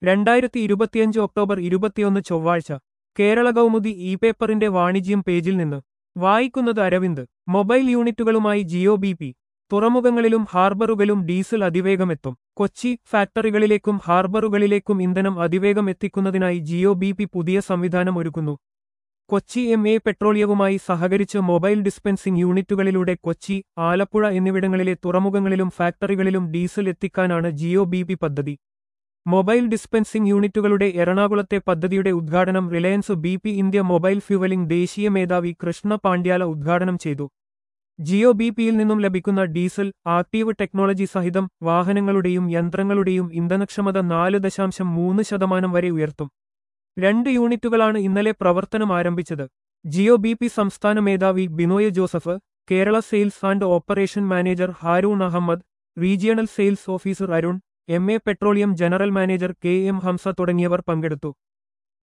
രണ്ടായിരത്തി ഇരുപത്തിയഞ്ച് ഒക്ടോബർ ഇരുപത്തിയൊന്ന് ചൊവ്വാഴ്ച കേരള കൗമുദി ഇ പേപ്പറിന്റെ വാണിജ്യം പേജിൽ നിന്ന് വായിക്കുന്നത് അരവിന്ദ് മൊബൈൽ യൂണിറ്റുകളുമായി ജിയോ ബി പി തുറമുഖങ്ങളിലും ഹാർബറുകളിലും ഡീസൽ അതിവേഗമെത്തും കൊച്ചി ഫാക്ടറികളിലേക്കും ഹാർബറുകളിലേക്കും ഇന്ധനം അതിവേഗം എത്തിക്കുന്നതിനായി ജിയോ ബി പി പുതിയ സംവിധാനം ഒരുക്കുന്നു കൊച്ചി എം എ പെട്രോളിയവുമായി സഹകരിച്ച് മൊബൈൽ ഡിസ്പെൻസിംഗ് യൂണിറ്റുകളിലൂടെ കൊച്ചി ആലപ്പുഴ എന്നിവിടങ്ങളിലെ തുറമുഖങ്ങളിലും ഫാക്ടറികളിലും ഡീസൽ എത്തിക്കാനാണ് ജിയോ ബി പി പദ്ധതി മൊബൈൽ ഡിസ്പെൻസിംഗ് യൂണിറ്റുകളുടെ എറണാകുളത്തെ പദ്ധതിയുടെ ഉദ്ഘാടനം Reliance B P India mobile fuelling ദേശീയ മേധാവി കൃഷ്ണ പാണ്ഡ്യാല ഉദ്ഘാടനം ചെയ്തു ജിയോ ബി പിയിൽ നിന്നും ലഭിക്കുന്ന ഡീസൽ ആക്റ്റീവ് ടെക്നോളജി സഹിതം വാഹനങ്ങളുടെയും യന്ത്രങ്ങളുടെയും ഇന്ധനക്ഷമത നാല് ദശാംശം മൂന്ന് ശതമാനം വരെ ഉയർത്തും രണ്ട് യൂണിറ്റുകളാണ് ഇന്നലെ പ്രവർത്തനം ആരംഭിച്ചത് ജിയോ ബി പി സംസ്ഥാന മേധാവി Binoy Joseph Kerala sales and operation manager Haroon Ahmed regional sales officer Arun M A petroleum general manager K M Hamza തുടങ്ങിയവർ പങ്കെടുത്തു